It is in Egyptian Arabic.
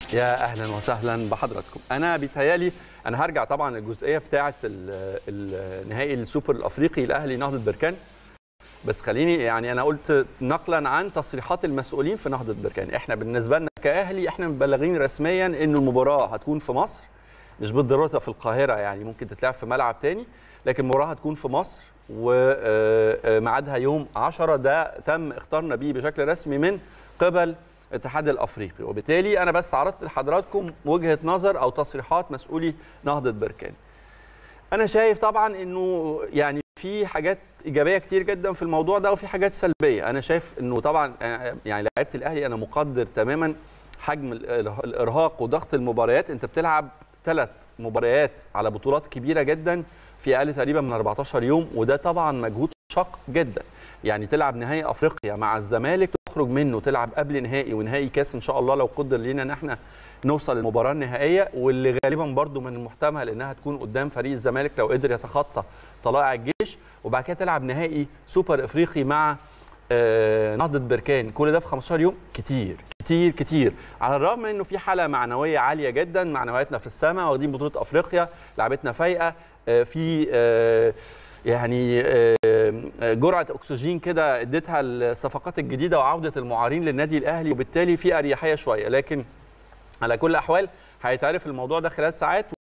يا اهلا وسهلا بحضراتكم انا بيتهيالي انا هرجع طبعا الجزئيه بتاعه ال- النهائي السوبر الافريقي الاهلي نهضه بركان بس خليني يعني انا قلت نقلا عن تصريحات المسؤولين في نهضه بركان احنا بالنسبه لنا كاهلي احنا مبلغين رسميا ان المباراه هتكون في مصر مش بالضروره تبقى في القاهره يعني ممكن تتلعب في ملعب تاني لكن المباراه هتكون في مصر وميعادها يوم 10 ده تم اختارنا بيه بشكل رسمي من قبل الاتحاد الافريقي وبالتالي انا بس عرضت لحضراتكم وجهه نظر او تصريحات مسؤولي نهضه بركان انا شايف طبعا انه يعني في حاجات ايجابيه كتير جدا في الموضوع ده وفي حاجات سلبيه انا شايف انه طبعا يعني لعيبه الاهلي انا مقدر تماما حجم الارهاق وضغط المباريات انت بتلعب ثلاث مباريات على بطولات كبيره جدا في اقل تقريبا من 14 يوم وده طبعا مجهود شاق جدا يعني تلعب نهائي افريقيا مع الزمالك تخرج منه تلعب قبل نهائي ونهائي كاس ان شاء الله لو قدر لينا ان احنا نوصل للمباراه النهائيه واللي غالبا برضو من المحتمل انها تكون قدام فريق الزمالك لو قدر يتخطى طلائع الجيش وبعد كده تلعب نهائي سوبر افريقي مع آه نهضه بركان كل ده في 15 يوم كتير كتير كتير على الرغم انه في حاله معنويه عاليه جدا معنوياتنا في السماء واخدين بطوله افريقيا لعبتنا فايقه آه في آه يعني جرعه اكسجين كده اديتها الصفقات الجديده وعوده المعارين للنادي الاهلي وبالتالي في اريحيه شويه لكن على كل الاحوال هيتعرف الموضوع ده خلال ساعات